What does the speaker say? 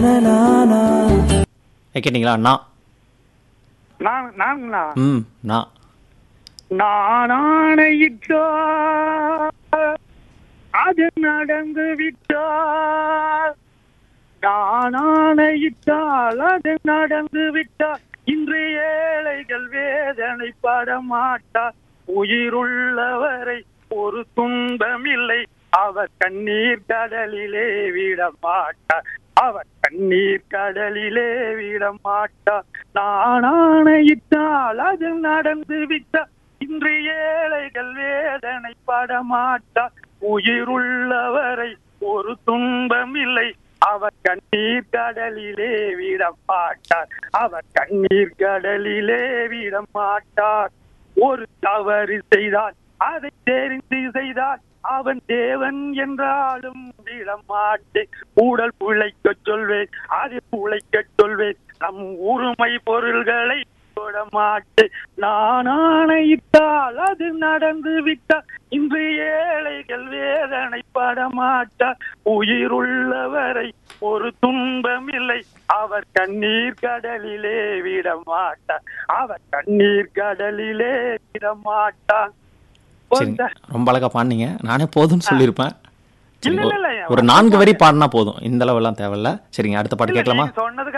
கேட்டீங்களா நான் நான் நாங்களா ம் நான் நான் ஆணையிட்டா அது நடந்து விட்டால் நான் ஆணையிட்டால் அது நடந்து விட்டால் இன்று ஏழைகள் வேதனைப்பட மாட்டார் உயிருள்ளவரை ஒரு துன்பம் இல்லை அவர் கண்ணீர் கடலிலே விட மாட்டார் அவர் கண்ணீர் கடலிலே விட மாட்டார் நான் ஆணையிட்டால் அது நடந்து விட்டால் இன்று ஏழைகள் வேதனைப்பட மாட்டார் உயிருள்ளவரை ஒரு துன்பம் இல்லை அவர் கண்ணீர் கடலிலே விட மாட்டார் அவர் கண்ணீர் கடலிலே விட மாட்டார் ஒரு தவறு செய்தால் அதை தெரிந்து செய்தால் அவன் தேவன் என்றாலும் விட மாட்டேன் ஊழல் உழைக்க சொல்வேன் அது உழைக்க சொல்வேன் நம் உரிமை பொருள்களை தொட மாட்டேன் நான் ஆணையிட்டால் அது நடந்து விட்டால் இன்று ஏழைகள் வேதனைப்பட மாட்டார் உயிருள்ளவரை ஒரு துன்பம் இல்லை அவர் கண்ணீர் கடலிலே விட மாட்டார் அவர் கண்ணீர் கடலிலே விட மாட்டார் சரிங்க ரொம்ப அழகா பாடினீங்க நானே போதும்னு சொல்லியிருப்பேன் இல்ல, சரிங்க, இல்ல, இல்ல. ஒரு நான்கு வரி பாடினா போதும் இந்த அளவெல்லாம் தேவையில்ல சரிங்க அடுத்த பாட்டு இல்ல, கேட்கலாமா நீங்க சொன்னதுக்கு